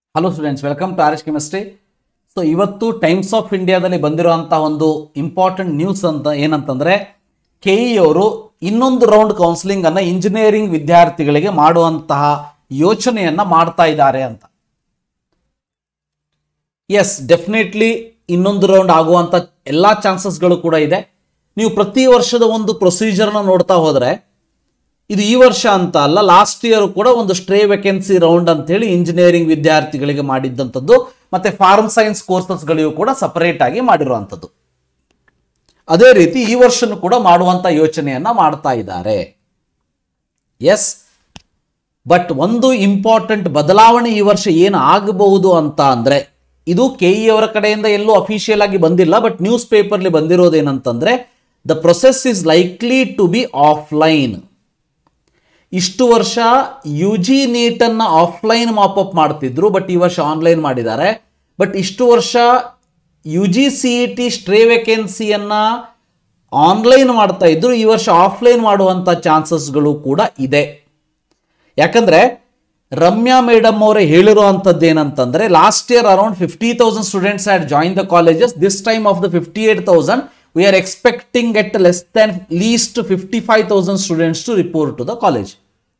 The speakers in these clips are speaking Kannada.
hello students welcome to R S chemistry so ಇವತ್ತು ಟೈಮ್ಸ್ ಆಫ್ ಇಂಡಿಯಾದಲ್ಲಿ ಬಂದಿರುವಂಥ ಒಂದು ಇಂಪಾರ್ಟೆಂಟ್ ನ್ಯೂಸ್ ಅಂತ ಏನಂತಂದ್ರೆ ಕೆ ಇ ಅವರು ಇನ್ನೊಂದು ರೌಂಡ್ ಕೌನ್ಸಿಲಿಂಗ್ ಅನ್ನ ಇಂಜಿನಿಯರಿಂಗ್ ವಿದ್ಯಾರ್ಥಿಗಳಿಗೆ ಮಾಡುವಂತಹ ಯೋಚನೆಯನ್ನ ಮಾಡ್ತಾ ಇದ್ದಾರೆ ಅಂತ ಎಸ್ ಡೆಫಿನೆಟ್ಲಿ ಇನ್ನೊಂದು ರೌಂಡ್ ಆಗುವಂಥ ಎಲ್ಲ ಚಾನ್ಸಸ್ಗಳು ಕೂಡ ಇದೆ ನೀವು ಪ್ರತಿ ವರ್ಷದ ಒಂದು ಪ್ರೊಸೀಜರ್ನ ನೋಡ್ತಾ ಹೋದರೆ ಇದು ಈ ವರ್ಷ ಅಂತ ಅಲ್ಲ ಲಾಸ್ಟ್ ಇಯರ್ ಕೂಡ ಒಂದು ಸ್ಟ್ರೇ ವೇಕೆನ್ಸಿ ರೌಂಡ್ ಅಂತ ಹೇಳಿ ಇಂಜಿನಿಯರಿಂಗ್ ವಿದ್ಯಾರ್ಥಿಗಳಿಗೆ ಮಾಡಿದ್ದಂಥದ್ದು ಮತ್ತೆ ಫಾರ್ಮ್ ಸೈನ್ಸ್ ಕೋರ್ಸಸ್ಗಳಿಗೂ ಕೂಡ ಸಪರೇಟ್ ಆಗಿ ಮಾಡಿರುವಂಥದ್ದು ಅದೇ ರೀತಿ ಈ ವರ್ಷನೂ ಕೂಡ ಮಾಡುವಂತ ಯೋಚನೆಯನ್ನ ಮಾಡ್ತಾ ಇದ್ದಾರೆ ಎಸ್ ಬಟ್ ಒಂದು ಇಂಪಾರ್ಟೆಂಟ್ ಬದಲಾವಣೆ ಈ ವರ್ಷ ಏನು ಆಗಬಹುದು ಅಂತ ಅಂದ್ರೆ ಇದು ಕೆ ಇ ಅವರ ಕಡೆಯಿಂದ ಎಲ್ಲೂ ಅಫಿಷಿಯಲ್ ಆಗಿ ಬಂದಿಲ್ಲ ಬಟ್ ನ್ಯೂಸ್ ಪೇಪರ್ಲಿ ಬಂದಿರೋದೇನಂತಂದ್ರೆ the process is likely to be offline ಇಷ್ಟು ವರ್ಷ ಯು ಜಿ ನೀಟನ್ನು ಆಫ್ಲೈನ್ ಮಾಪಪ್ ಮಾಡ್ತಿದ್ರು ಬಟ್ ಈ ವರ್ಷ ಆನ್ಲೈನ್ ಮಾಡಿದ್ದಾರೆ ಬಟ್ ಇಷ್ಟು ವರ್ಷ U G C E T stray ವೇಕೆನ್ಸಿಯನ್ನು ಆನ್ಲೈನ್ ಮಾಡ್ತಾ ಇದ್ರು ಈ ವರ್ಷ ಆಫ್ಲೈನ್ ಮಾಡುವಂಥ ಚಾನ್ಸಸ್ಗಳು ಕೂಡ ಇದೆ ಯಾಕಂದ್ರೆ ರಮ್ಯಾ ಮೇಡಮ್ ಅವರೇ ಹೇಳಿರುವಂಥದ್ದು ಏನಂತಂದ್ರೆ last year around fifty thousand students had join the colleges this time of the fifty eight thousand we are expecting at less than least fifty five thousand students to report to the college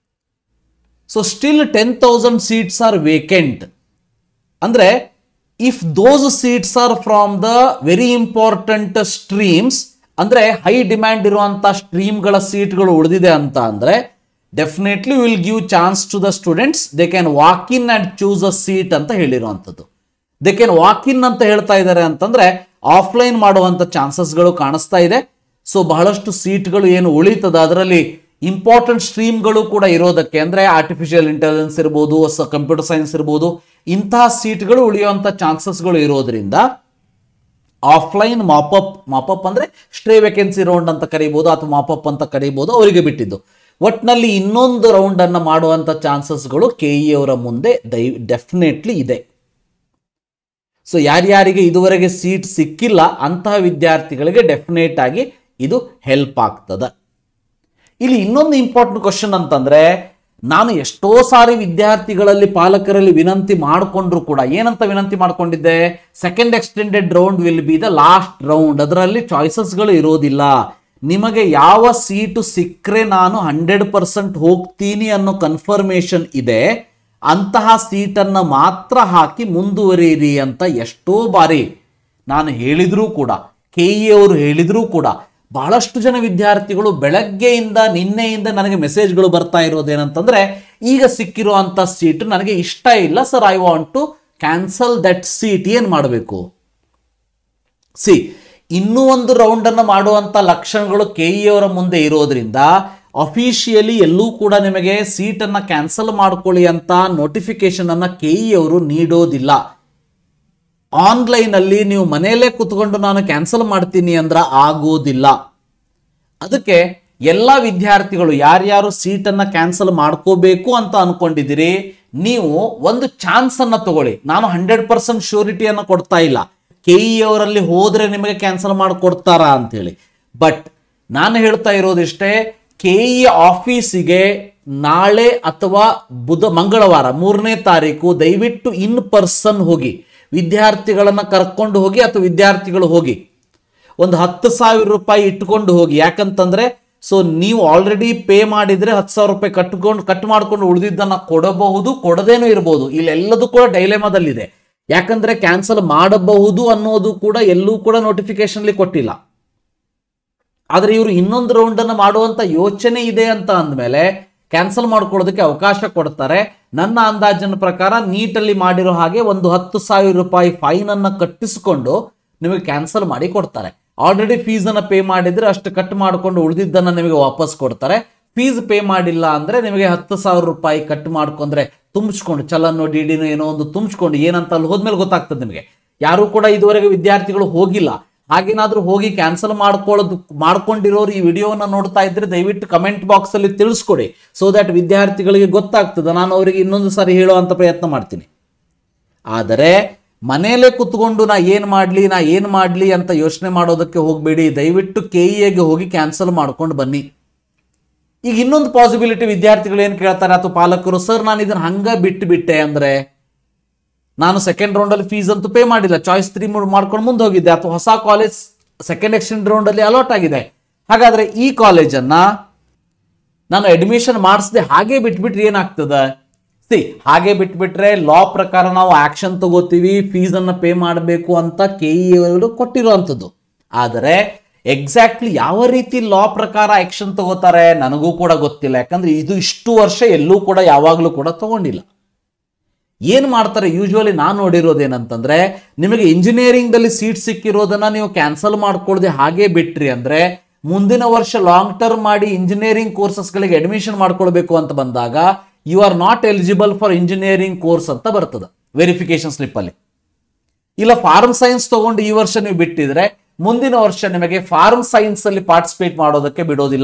so still ten thousand seats are vacant ಅಂದ್ರೆ if those seats are from the very important streams ಅಂದ್ರೆ ಹೈ ಡಿಮ್ಯಾಂಡ್ ಇರುವಂತ ಸ್ಟ್ರೀಮ್ಗಳ ಸೀಟ್ಗಳು ಉಳಿದಿದೆ ಅಂತ ಅಂದ್ರೆ definitely will give chance to the students they can walk in and choose a seat ಅಂತ ಹೇಳಿರುವಂಥದ್ದು ದೇ ಕ್ಯಾನ್ ವಾಕ್ ಇನ್ ಅಂತ ಹೇಳ್ತಾ ಇದ್ದಾರೆ ಅಂತಂದ್ರೆ ಆಫ್ಲೈನ್ ಮಾಡುವಂತ ಚಾನ್ಸಸ್ಗಳು ಕಾಣಿಸ್ತಾ ಇದೆ ಸೊ ಬಹಳಷ್ಟು ಸೀಟ್ಗಳು ಏನು ಉಳಿತದ ಅದರಲ್ಲಿ ಇಂಪಾರ್ಟೆಂಟ್ ಸ್ಟ್ರೀಮ್ಗಳು ಕೂಡ ಇರೋದಕ್ಕೆ ಅಂದ್ರೆ ಆರ್ಟಿಫಿಷಿಯಲ್ ಇಂಟೆಲಿಜೆನ್ಸ್ ಇರ್ಬೋದು ಕಂಪ್ಯೂಟರ್ ಸೈನ್ಸ್ ಇರ್ಬೋದು ಇಂತಹ ಸೀಟ್ಗಳು ಉಳಿಯುವಂತ ಚಾನ್ಸಸ್ಗಳು ಇರೋದ್ರಿಂದ ಆಫ್ಲೈನ್ ಮಾಪಪ್ ಮಾಪಪ್ ಅಂದ್ರೆ ಸ್ಟ್ರೇ ವೇಕೆನ್ಸಿ ರೌಂಡ್ ಅಂತ ಕರೀಬಹುದು ಅಥವಾ ಮಾಪಪ್ ಅಂತ ಕರೀಬಹುದು ಅವರಿಗೆ ಬಿಟ್ಟಿದ್ದು ಒಟ್ನಲ್ಲಿ ಇನ್ನೊಂದು ರೌಂಡ್ ಅನ್ನ ಮಾಡುವಂತ ಚಾನ್ಸಸ್ಗಳು ಕೆ ಇ ಅವರ ಮುಂದೆ ದೈ ಡೆಫಿನೆಟ್ಲಿ ಇದೆ ಸೊ ಯಾರ್ಯಾರಿಗೆ ಇದುವರೆಗೆ ಸೀಟ್ ಸಿಕ್ಕಿಲ್ಲ ಅಂತಹ ವಿದ್ಯಾರ್ಥಿಗಳಿಗೆ ಡೆಫಿನೆಟ್ ಆಗಿ ಇದು ಹೆಲ್ಪ್ ಆಗ್ತದೆ ಇಲ್ಲಿ ಇನ್ನೊಂದು ಇಂಪಾರ್ಟೆಂಟ್ ಕ್ವಶನ್ ಅಂತಂದ್ರೆ ನಾನು ಎಷ್ಟೋ ಸಾರಿ ವಿದ್ಯಾರ್ಥಿಗಳಲ್ಲಿ ಪಾಲಕರಲ್ಲಿ ವಿನಂತಿ ಮಾಡಿಕೊಂಡ್ರು ಕೂಡ ಏನಂತ ವಿನಂತಿ ಮಾಡ್ಕೊಂಡಿದ್ದೆ second extended round will be the last round ಅದರಲ್ಲಿ ಚಾಯ್ಸಸ್ಗಳು ಇರೋದಿಲ್ಲ ನಿಮಗೆ ಯಾವ ಸೀಟು ಸಿಕ್ಕರೆ ನಾನು ಹಂಡ್ರೆಡ್ ಪರ್ಸೆಂಟ್ ಹೋಗ್ತೀನಿ ಅನ್ನೋ ಕನ್ಫರ್ಮೇಶನ್ ಇದೆ ಅಂತಹ ಸೀಟನ್ನು ಮಾತ್ರ ಹಾಕಿ ಮುಂದುವರಿಯಿರಿ ಅಂತ ಎಷ್ಟೋ ಬಾರಿ ನಾನು ಹೇಳಿದ್ರೂ ಕೂಡ ಕೆ ಇ ಅವರು ಹೇಳಿದ್ರೂ ಕೂಡ ಬಹಳಷ್ಟು ಜನ ವಿದ್ಯಾರ್ಥಿಗಳು ಬೆಳಗ್ಗೆಯಿಂದ ನಿನ್ನೆಯಿಂದ ನನಗೆ ಮೆಸೇಜ್ಗಳು ಬರ್ತಾ ಇರೋದೇನಂತಂದ್ರೆ ಈಗ ಸಿಕ್ಕಿರುವಂತ ಸೀಟ್ ನನಗೆ ಇಷ್ಟ ಇಲ್ಲ sir I want to cancel that seat ಏನ್ ಮಾಡಬೇಕು ಸಿ ಇನ್ನೂ ಒಂದು ರೌಂಡ್ ಅನ್ನು ಮಾಡುವಂತ ಲಕ್ಷಣಗಳು ಕೆ ಇ ಅವರ ಮುಂದೆ ಇರೋದ್ರಿಂದ ಅಫಿಷಿಯಲಿ ಎಲ್ಲೂ ಕೂಡ ನಿಮಗೆ ಸೀಟ್ ಅನ್ನ ಕ್ಯಾನ್ಸಲ್ ಮಾಡ್ಕೊಳ್ಳಿ ಅಂತ ನೋಟಿಫಿಕೇಶನ್ ಅನ್ನ ಕೆ ಇ ಅವರು ನೀಡೋದಿಲ್ಲ ಆನ್ಲೈನ್ ಅಲ್ಲಿ ನೀವು ಮನೆಯಲ್ಲೇ ಕುತ್ಕೊಂಡು ನಾನು ಕ್ಯಾನ್ಸಲ್ ಮಾಡ್ತೀನಿ ಅಂದ್ರೆ ಆಗೋದಿಲ್ಲ ಅದಕ್ಕೆ ಎಲ್ಲ ವಿದ್ಯಾರ್ಥಿಗಳು ಯಾರ್ಯಾರು ಸೀಟನ್ನು ಕ್ಯಾನ್ಸಲ್ ಮಾಡ್ಕೋಬೇಕು ಅಂತ ಅನ್ಕೊಂಡಿದ್ದೀರಿ ನೀವು ಒಂದು ಚಾನ್ಸ್ ಅನ್ನ ತಗೊಳ್ಳಿ ನಾನು ಹಂಡ್ರೆಡ್ ಪರ್ಸೆಂಟ್ ಶ್ಯೂರಿಟಿಯನ್ನು ಕೊಡ್ತಾ ಇಲ್ಲ ಕೆ ಇ ಅವರಲ್ಲಿ ಹೋದ್ರೆ ನಿಮಗೆ ಕ್ಯಾನ್ಸಲ್ ಮಾಡಿಕೊಡ್ತಾರಾ ಅಂತೇಳಿ ಬಟ್ ನಾನು ಹೇಳ್ತಾ ಇರೋದಿಷ್ಟೇ ಕೆ ಇ ಆಫೀಸಿಗೆ ನಾಳೆ ಅಥವಾ ಬುಧ ಮಂಗಳವಾರ ಮೂರನೇ ತಾರೀಕು ದಯವಿಟ್ಟು ಇನ್ ಪರ್ಸನ್ ಹೋಗಿ ವಿದ್ಯಾರ್ಥಿಗಳನ್ನ ಕರ್ಕೊಂಡು ಹೋಗಿ ಅಥವಾ ವಿದ್ಯಾರ್ಥಿಗಳು ಹೋಗಿ ಒಂದು ಹತ್ತು ಸಾವಿರ ರೂಪಾಯಿ ಇಟ್ಕೊಂಡು ಹೋಗಿ ಯಾಕಂತಂದ್ರೆ ಸೊ ನೀವು ಆಲ್ರೆಡಿ ಪೇ ಮಾಡಿದ್ರೆ ಹತ್ತು ಸಾವಿರ ರೂಪಾಯಿ ಕಟ್ಕೊಂಡು ಕಟ್ ಮಾಡ್ಕೊಂಡು ಉಳಿದಿದ್ದನ್ನ ಕೊಡಬಹುದು ಕೊಡದೇನೂ ಇರಬಹುದು ಇಲ್ಲೆಲ್ಲದೂ ಕೂಡ ಡೈಲೆಮಾದಲ್ಲಿದೆ ಯಾಕಂದ್ರೆ ಕ್ಯಾನ್ಸಲ್ ಮಾಡಬಹುದು ಅನ್ನೋದು ಕೂಡ ಎಲ್ಲೂ ಕೂಡ ನೋಟಿಫಿಕೇಶನ್ಲಿ ಕೊಟ್ಟಿಲ್ಲ ಆದ್ರೆ ಇವರು ಇನ್ನೊಂದು ರೌಂಡ್ ಅನ್ನು ಮಾಡುವಂತ ಯೋಚನೆ ಇದೆ ಅಂತ ಅಂದಮೇಲೆ ಕ್ಯಾನ್ಸಲ್ ಮಾಡ್ಕೊಳ್ಳೋದಕ್ಕೆ ಅವಕಾಶ ಕೊಡ್ತಾರೆ ನನ್ನ ಅಂದಾಜಿನ ಪ್ರಕಾರ ನೀಟಲ್ಲಿ ಮಾಡಿರೋ ಹಾಗೆ ಒಂದು ಹತ್ತು ಸಾವಿರ ರೂಪಾಯಿ ಫೈನ್ ಅನ್ನ ಕಟ್ಟಿಸಿಕೊಂಡು ನಿಮಗೆ ಕ್ಯಾನ್ಸಲ್ ಮಾಡಿ ಕೊಡ್ತಾರೆ ಆಲ್ರೆಡಿ ಫೀಸ್ ಅನ್ನ ಪೇ ಮಾಡಿದ್ರೆ ಅಷ್ಟು ಕಟ್ ಮಾಡಿಕೊಂಡು ಉಳಿದಿದ್ದನ್ನ ನಿಮಗೆ ವಾಪಸ್ ಕೊಡ್ತಾರೆ ಫೀಸ್ ಪೇ ಮಾಡಿಲ್ಲ ಅಂದ್ರೆ ನಿಮಗೆ ಹತ್ತು ಸಾವಿರ ರೂಪಾಯಿ ಕಟ್ ಮಾಡ್ಕೊಂಡ್ರೆ ತುಂಬಿಸ್ಕೊಂಡು ಚಲನ್ನು ಡಿ ಡಿನೋ ಏನೋ ಒಂದು ತುಂಬಿಸ್ಕೊಂಡು ಏನಂತ ಅಲ್ಲಿ ಹೋದ್ಮೇಲೆ ಗೊತ್ತಾಗ್ತದೆ ನಿಮಗೆ ಯಾರು ಕೂಡ ಇದುವರೆಗೆ ವಿದ್ಯಾರ್ಥಿಗಳು ಹೋಗಿಲ್ಲ ಹಾಗೇನಾದ್ರೂ ಹೋಗಿ ಕ್ಯಾನ್ಸಲ್ ಮಾಡ್ಕೊಳ್ಳೋದು ಮಾಡ್ಕೊಂಡಿರೋರು ಈ ವಿಡಿಯೋನ ನೋಡ್ತಾ ಇದ್ರೆ ದಯವಿಟ್ಟು ಕಮೆಂಟ್ ಬಾಕ್ಸ್ ಅಲ್ಲಿ ತಿಳಿಸ್ಕೊಡಿ ಸೊ ದಟ್ ವಿದ್ಯಾರ್ಥಿಗಳಿಗೆ ಗೊತ್ತಾಗ್ತದೆ ನಾನು ಅವರಿಗೆ ಇನ್ನೊಂದು ಸಾರಿ ಹೇಳುವಂತ ಪ್ರಯತ್ನ ಮಾಡ್ತೀನಿ ಆದರೆ ಮನೆಯಲ್ಲೇ ಕುತ್ಕೊಂಡು ನಾ ಏನು ಮಾಡಲಿ ನಾ ಏನು ಮಾಡಲಿ ಅಂತ ಯೋಚನೆ ಮಾಡೋದಕ್ಕೆ ಹೋಗಬೇಡಿ ದಯವಿಟ್ಟು ಕೆ ಇಗೆ ಹೋಗಿ ಕ್ಯಾನ್ಸಲ್ ಮಾಡ್ಕೊಂಡು ಬನ್ನಿ ಈಗ ಇನ್ನೊಂದು ಪಾಸಿಬಿಲಿಟಿ ವಿದ್ಯಾರ್ಥಿಗಳು ಏನು ಕೇಳ್ತಾರೆ ಅಥವಾ ಪಾಲಕರು ಸರ್ ನಾನು ಇದನ್ನ ಹಂಗ ಬಿಟ್ಟು ಬಿಟ್ಟೆ ಅಂದ್ರೆ ನಾನು ಸೆಕೆಂಡ್ ರೌಂಡಲ್ಲಿ ಫೀಸ್ ಅಂತೂ ಪೇ ಮಾಡಿಲ್ಲ ಚಾಯ್ಸ್ ತ್ರೀ ಮಾಡ್ಕೊಂಡು ಮುಂದೆ ಹೋಗಿದ್ದೆ ಅಥವಾ ಹೊಸ ಕಾಲೇಜ್ ಸೆಕೆಂಡ್ ಎಕ್ಸ್ಟೆಂಡ್ ರೌಂಡಲ್ಲಿ ಅಲಾಟ್ ಆಗಿದೆ ಹಾಗಾದ್ರೆ ಈ ಕಾಲೇಜನ್ನು ನಾನು ಅಡ್ಮಿಷನ್ ಮಾಡಿಸದೆ ಹಾಗೆ ಬಿಟ್ಬಿಟ್ರೆ ಏನಾಗ್ತದೆ ಸಿ ಹಾಗೆ ಬಿಟ್ಬಿಟ್ರೆ ಲಾ ಪ್ರಕಾರ ನಾವು ಆಕ್ಷನ್ ತಗೋತೀವಿ ಫೀಸ್ ಅನ್ನು ಪೇ ಮಾಡಬೇಕು ಅಂತ ಕೆ ಇ ಅವರು ಕೊಟ್ಟಿರುವಂಥದ್ದು ಆದರೆ ಎಕ್ಸಾಕ್ಟ್ಲಿ ಯಾವ ರೀತಿ ಲಾ ಪ್ರಕಾರ ಆಕ್ಷನ್ ತಗೋತಾರೆ ನನಗೂ ಕೂಡ ಗೊತ್ತಿಲ್ಲ ಯಾಕಂದ್ರೆ ಇದು ಇಷ್ಟು ವರ್ಷ ಎಲ್ಲೂ ಕೂಡ ಯಾವಾಗಲೂ ಕೂಡ ತಗೊಂಡಿಲ್ಲ ಏನು ಮಾಡ್ತಾರೆ ಯೂಶ್ವಲಿ ನಾನು ನೋಡಿರೋದೇನಂತಂದ್ರೆ ನಿಮಗೆ ಇಂಜಿನಿಯರಿಂಗ್ದಲ್ಲಿ ಸೀಟ್ ಸಿಕ್ಕಿರೋದನ್ನ ನೀವು ಕ್ಯಾನ್ಸಲ್ ಮಾಡ್ಕೊಳ್ದೆ ಹಾಗೆ ಬಿಟ್ರಿ ಅಂದ್ರೆ ಮುಂದಿನ ವರ್ಷ ಲಾಂಗ್ ಟರ್ಮ್ ಮಾಡಿ ಇಂಜಿನಿಯರಿಂಗ್ ಕೋರ್ಸಸ್ಗಳಿಗೆ ಅಡ್ಮಿಷನ್ ಮಾಡ್ಕೊಳ್ಬೇಕು ಅಂತ ಬಂದಾಗ you are not eligible for engineering course ಅಂತ ಬರ್ತದೆ ವೆರಿಫಿಕೇಶನ್ ಸ್ಲಿಪ್ಪಲ್ಲಿ ಇಲ್ಲ ಫಾರ್ಮ್ ಸೈನ್ಸ್ ತಗೊಂಡು ಈ ವರ್ಷ ನೀವು ಬಿಟ್ಟಿದ್ರೆ ಮುಂದಿನ ವರ್ಷ ನಿಮಗೆ ಫಾರ್ಮ್ ಸೈನ್ಸ್ ಅಲ್ಲಿ ಪಾರ್ಟಿಸಿಪೇಟ್ ಮಾಡೋದಕ್ಕೆ ಬಿಡೋದಿಲ್ಲ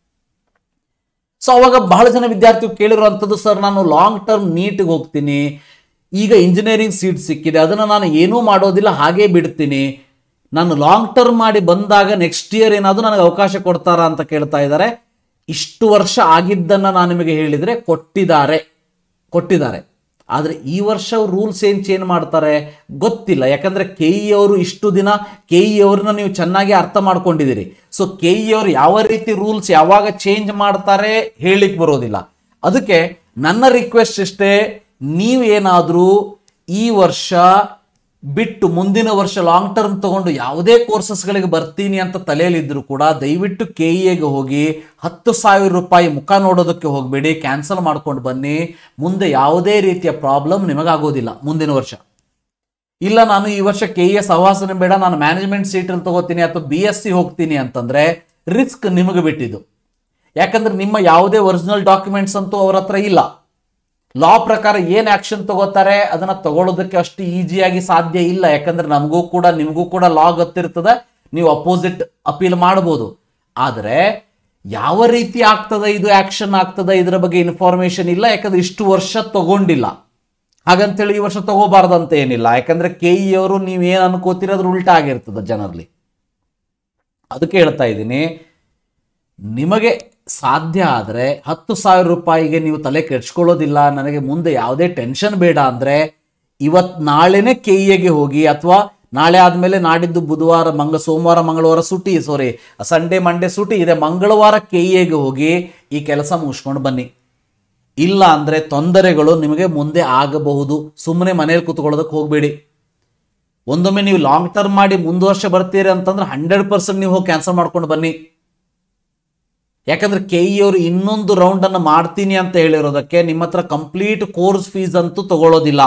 ಸೊ ಅವಾಗ ಬಹಳ ಜನ ವಿದ್ಯಾರ್ಥಿಗಳು ಕೇಳಿರುವಂಥದ್ದು ಸರ್ ನಾನು ಲಾಂಗ್ ಟರ್ಮ್ ನೀಟ್ಗೆ ಹೋಗ್ತೀನಿ ಈಗ ಇಂಜಿನಿಯರಿಂಗ್ ಸೀಟ್ ಸಿಕ್ಕಿದೆ ಅದನ್ನು ನಾನು ಏನೂ ಮಾಡೋದಿಲ್ಲ ಹಾಗೇ ಬಿಡ್ತೀನಿ ನಾನು ಲಾಂಗ್ ಟರ್ಮ್ ಮಾಡಿ ಬಂದಾಗ ನೆಕ್ಸ್ಟ್ ಇಯರ್ ಏನಾದರೂ ನನಗೆ ಅವಕಾಶ ಕೊಡ್ತಾರಾ ಅಂತ ಕೇಳ್ತಾ ಇದ್ದಾರೆ ಇಷ್ಟು ವರ್ಷ ಆಗಿದ್ದನ್ನು ನಾನು ನಿಮಗೆ ಹೇಳಿದರೆ ಕೊಟ್ಟಿದ್ದಾರೆ ಕೊಟ್ಟಿದ್ದಾರೆ ಆದರೆ ಈ ವರ್ಷ ರೂಲ್ಸ್ ಏನು ಚೇಂಜ್ ಮಾಡ್ತಾರೆ ಗೊತ್ತಿಲ್ಲ ಯಾಕಂದರೆ ಕೆ ಇ ಅವರು ಇಷ್ಟು ದಿನ ಕೆ ಇ ಅವ್ರನ್ನ ನೀವು ಚೆನ್ನಾಗಿ ಅರ್ಥ ಮಾಡ್ಕೊಂಡಿದ್ದೀರಿ ಸೊ ಕೆ ಇ ಅವರು ಯಾವ ರೀತಿ ರೂಲ್ಸ್ ಯಾವಾಗ ಚೇಂಜ್ ಮಾಡ್ತಾರೆ ಹೇಳಿಕ್ ಬರೋದಿಲ್ಲ ಅದಕ್ಕೆ ನನ್ನ ರಿಕ್ವೆಸ್ಟ್ ಇಷ್ಟೇ ನೀವೇನಾದರೂ ಈ ವರ್ಷ ಬಿಟ್ಟು ಮುಂದಿನ ವರ್ಷ ಲಾಂಗ್ ಟರ್ಮ್ ತಗೊಂಡು ಯಾವುದೇ ಕೋರ್ಸಸ್ಗಳಿಗೆ ಬರ್ತೀನಿ ಅಂತ ತಲೆಯಲ್ಲಿದ್ದರೂ ಕೂಡ ದಯವಿಟ್ಟು ಕೆ ಇಗೆ ಹೋಗಿ ಹತ್ತು ಸಾವಿರ ರೂಪಾಯಿ ಮುಖ ನೋಡೋದಕ್ಕೆ ಹೋಗಬೇಡಿ ಕ್ಯಾನ್ಸಲ್ ಮಾಡ್ಕೊಂಡು ಬನ್ನಿ ಮುಂದೆ ಯಾವುದೇ ರೀತಿಯ ಪ್ರಾಬ್ಲಮ್ ನಿಮಗಾಗೋದಿಲ್ಲ ಮುಂದಿನ ವರ್ಷ ಇಲ್ಲ ನಾನು ಈ ವರ್ಷ ಕೆ ಎ ಸಹವಾಸನೆ ಬೇಡ ನಾನು ಮ್ಯಾನೇಜ್ಮೆಂಟ್ ಸೀಟಲ್ಲಿ ತಗೋತೀನಿ ಅಥವಾ ಬಿ ಎಸ್ ಸಿ ಹೋಗ್ತೀನಿ ಅಂತಂದ್ರೆ ರಿಸ್ಕ್ ನಿಮಗೆ ಬಿಟ್ಟಿದ್ದು ಯಾಕಂದ್ರೆ ನಿಮ್ಮ ಯಾವುದೇ ಒರಿಜಿನಲ್ ಡಾಕ್ಯುಮೆಂಟ್ಸ್ ಅಂತೂ ಅವ್ರ ಹತ್ರ ಇಲ್ಲ ಲಾ ಪ್ರಕಾರ ಏನು ಆಕ್ಷನ್ ತಗೋತಾರೆ ಅದನ್ನ ತಗೊಳ್ಳೋದಕ್ಕೆ ಅಷ್ಟು ಈಸಿಯಾಗಿ ಸಾಧ್ಯ ಇಲ್ಲ ಯಾಕಂದ್ರೆ ನಮಗೂ ಕೂಡ ನಿಮಗೂ ಕೂಡ ಲಾ ಗೊತ್ತಿರ್ತದೆ ನೀವು ಅಪೋಸಿಟ್ ಅಪೀಲ್ ಮಾಡ್ಬೋದು ಆದರೆ ಯಾವ ರೀತಿ ಆಗ್ತದೆ ಇದು ಆಕ್ಷನ್ ಆಗ್ತದೆ ಇದರ ಬಗ್ಗೆ ಇನ್ಫಾರ್ಮೇಶನ್ ಇಲ್ಲ ಯಾಕಂದ್ರೆ ಇಷ್ಟು ವರ್ಷ ತಗೊಂಡಿಲ್ಲ ಹಾಗಂತೇಳಿ ಈ ವರ್ಷ ತಗೋಬಾರ್ದಂತ ಏನಿಲ್ಲ ಯಾಕಂದ್ರೆ ಕೆ ಇ ಅವರು ನೀವೇನು ಅನ್ಕೋತೀರ ಅದ್ರ ಉಲ್ಟಾ ಆಗಿರ್ತದೆ ಜನರಲ್ಲಿ ಅದಕ್ಕೆ ಹೇಳ್ತಾ ಇದ್ದೀನಿ ನಿಮಗೆ ಸಾಧ್ಯ ಆದರೆ ಹತ್ತು ಸಾವಿರ ರೂಪಾಯಿಗೆ ನೀವು ತಲೆ ಕೆಡ್ಸ್ಕೊಳ್ಳೋದಿಲ್ಲ ನನಗೆ ಮುಂದೆ ಯಾವುದೇ ಟೆನ್ಷನ್ ಬೇಡ ಅಂದರೆ ಇವತ್ತು ನಾಳೆನೇ ಕೆ ಇಗೆ ಹೋಗಿ ಅಥವಾ ನಾಳೆ ಆದಮೇಲೆ ನಾಡಿದ್ದು ಬುಧವಾರ ಮಂಗ ಸೋಮವಾರ ಮಂಗಳವಾರ ಸುಟಿ ಸಾರಿ ಸಂಡೇ ಮಂಡೇ ಸುಟಿ ಇದೆ ಮಂಗಳವಾರ ಕೆ ಇಗೆ ಹೋಗಿ ಈ ಕೆಲಸ ಮುಗಿಸ್ಕೊಂಡು ಬನ್ನಿ ಇಲ್ಲ ಅಂದರೆ ತೊಂದರೆಗಳು ನಿಮಗೆ ಮುಂದೆ ಆಗಬಹುದು ಸುಮ್ಮನೆ ಮನೇಲಿ ಕೂತ್ಕೊಳ್ಳೋದಕ್ಕೆ ಹೋಗಬೇಡಿ ಒಂದೊಮ್ಮೆ ನೀವು ಲಾಂಗ್ ಟರ್ಮ್ ಮಾಡಿ ಮುಂದುವರ್ಷ ಬರ್ತೀರಿ ಅಂತಂದ್ರೆ ಹಂಡ್ರೆಡ್ ಪರ್ಸೆಂಟ್ ನೀವು ಹೋಗಿ ಕ್ಯಾನ್ಸಲ್ ಮಾಡ್ಕೊಂಡು ಬನ್ನಿ ಯಾಕಂದ್ರೆ ಕೆ ಇ ಅವರು ಇನ್ನೊಂದು ರೌಂಡ್ ಅನ್ನು ಮಾಡ್ತೀನಿ ಅಂತ ಹೇಳಿರೋದಕ್ಕೆ ನಿಮ್ಮ ಹತ್ರ ಕಂಪ್ಲೀಟ್ ಕೋರ್ಸ್ ಫೀಸ್ ಅಂತೂ ತಗೊಳ್ಳೋದಿಲ್ಲ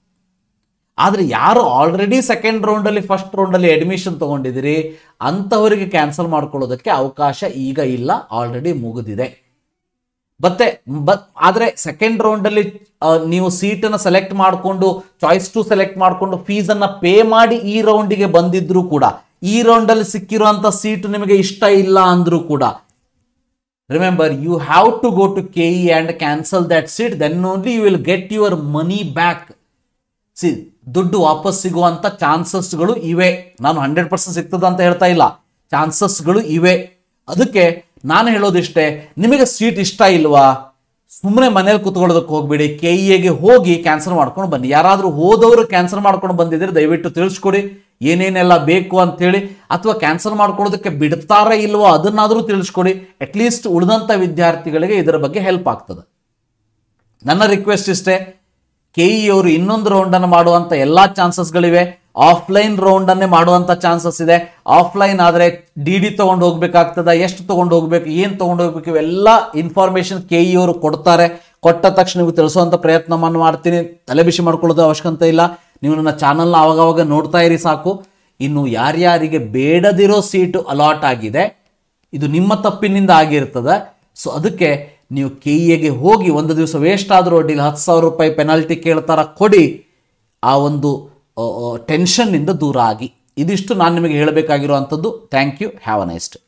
ಆದರೆ ಯಾರು ಆಲ್ರೆಡಿ ಸೆಕೆಂಡ್ ರೌಂಡಲ್ಲಿ ಫಸ್ಟ್ ರೌಂಡಲ್ಲಿ ಅಡ್ಮಿಷನ್ ತಗೊಂಡಿದ್ದೀರಿ ಅಂಥವರಿಗೆ ಕ್ಯಾನ್ಸಲ್ ಮಾಡ್ಕೊಳ್ಳೋದಕ್ಕೆ ಅವಕಾಶ ಈಗ ಇಲ್ಲ ಆಲ್ರೆಡಿ ಮುಗಿದಿದೆ ಮತ್ತೆ ಬಟ್ ಆದರೆ ಸೆಕೆಂಡ್ ರೌಂಡಲ್ಲಿ ನೀವು ಸೀಟನ್ನು ಸೆಲೆಕ್ಟ್ ಮಾಡಿಕೊಂಡು ಚಾಯ್ಸ್ ಟು ಸೆಲೆಕ್ಟ್ ಮಾಡಿಕೊಂಡು ಫೀಸನ್ನು ಪೇ ಮಾಡಿ ಈ ರೌಂಡಿಗೆ ಬಂದಿದ್ರು ಕೂಡ ಈ ರೌಂಡಲ್ಲಿ ಸಿಕ್ಕಿರುವಂಥ ಸೀಟು ನಿಮಗೆ ಇಷ್ಟ ಇಲ್ಲ ಅಂದರೂ ಕೂಡ remember you have to go to K E and cancel that seat then only you will get your money back ಸಿ ದುಡ್ಡು ವಾಪಸ್ ಸಿಗುವಂಥ ಚಾನ್ಸಸ್ಗಳು ಇವೆ ನಾನು ಹಂಡ್ರೆಡ್ ಪರ್ಸೆಂಟ್ ಸಿಗ್ತದ ಅಂತ ಹೇಳ್ತಾ ಇಲ್ಲ ಚಾನ್ಸಸ್ಗಳು ಇವೆ ಅದಕ್ಕೆ ನಾನು ಹೇಳೋದಿಷ್ಟೇ ನಿಮಗೆ ಸೀಟ್ ಇಷ್ಟ ಇಲ್ವಾ ಸುಮ್ಮನೆ ಮನೇಲಿ ಕೂತ್ಕೊಳ್ಳೋದಕ್ಕೆ ಹೋಗ್ಬೇಡಿ ಕೆ ಇಗೆ ಹೋಗಿ ಕ್ಯಾನ್ಸಲ್ ಮಾಡ್ಕೊಂಡು ಬನ್ನಿ ಯಾರಾದರೂ ಹೋದವರು ಕ್ಯಾನ್ಸಲ್ ಮಾಡ್ಕೊಂಡು ಬಂದಿದ್ರೆ ದಯವಿಟ್ಟು ತಿಳಿಸ್ಕೊಡಿ ಏನೇನೆಲ್ಲ ಬೇಕು ಅಂತೇಳಿ ಅಥವಾ ಕ್ಯಾನ್ಸಲ್ ಮಾಡ್ಕೊಳ್ಳೋದಕ್ಕೆ ಬಿಡ್ತಾರಾ ಇಲ್ವೋ ಅದನ್ನಾದರೂ ತಿಳಿಸ್ಕೊಡಿ ಅಟ್ಲೀಸ್ಟ್ ಉಳಿದಂಥ ವಿದ್ಯಾರ್ಥಿಗಳಿಗೆ ಇದರ ಬಗ್ಗೆ ಹೆಲ್ಪ್ ಆಗ್ತದೆ ನನ್ನ ರಿಕ್ವೆಸ್ಟ್ ಇಷ್ಟೇ ಕೆ ಇ ಅವರು ಇನ್ನೊಂದು ರೌಂಡನ್ನು ಮಾಡುವಂಥ ಎಲ್ಲ ಚಾನ್ಸಸ್ಗಳಿವೆ ಆಫ್ಲೈನ್ ರೌಂಡನ್ನೇ ಮಾಡುವಂಥ ಚಾನ್ಸಸ್ ಇದೆ ಆಫ್ಲೈನ್ ಆದರೆ ಡಿ ಡಿ ತೊಗೊಂಡು ಹೋಗ್ಬೇಕಾಗ್ತದ ಎಷ್ಟು ತೊಗೊಂಡು ಹೋಗ್ಬೇಕು ಏನು ತೊಗೊಂಡು ಹೋಗ್ಬೇಕು ಇವೆಲ್ಲ ಇನ್ಫಾರ್ಮೇಷನ್ ಕೆ ಇ ಅವರು ಕೊಡ್ತಾರೆ ಕೊಟ್ಟ ತಕ್ಷಣ ನೀವು ತಿಳಿಸುವಂಥ ಪ್ರಯತ್ನವನ್ನು ಮಾಡ್ತೀನಿ ತಲೆ ಬಿಸಿ ಮಾಡ್ಕೊಳ್ಳೋದು ಅವಶ್ಯಕತೆ ಇಲ್ಲ ನೀವು ನನ್ನ ಚಾನಲ್ನ ಆವಾಗವಾಗ ನೋಡ್ತಾ ಇರಿ ಸಾಕು ಇನ್ನು ಯಾರ್ಯಾರಿಗೆ ಬೇಡದಿರೋ ಸೀಟು ಅಲಾಟ್ ಆಗಿದೆ ಇದು ನಿಮ್ಮ ತಪ್ಪಿನಿಂದ ಆಗಿರ್ತದೆ ಸೊ ಅದಕ್ಕೆ ನೀವು ಕೆ ಇಗೆ ಹೋಗಿ ಒಂದು ದಿವಸ ವೇಸ್ಟ್ ಆದರೂ ಅಡ್ಡಿಲ್ಲ ಹತ್ತು ಸಾವಿರ ರೂಪಾಯಿ ಪೆನಾಲ್ಟಿ ಕೇಳ್ತಾರ ಕೊಡಿ ಆ ಒಂದು ಟೆನ್ಷನ್ನಿಂದ ದೂರ ಆಗಿ ಇದಿಷ್ಟು ನಾನು ನಿಮಗೆ ಹೇಳಬೇಕಾಗಿರುವಂಥದ್ದು ಥ್ಯಾಂಕ್ ಯು ಹ್ಯಾವ್ ಅ ನೈಸ್ಟ್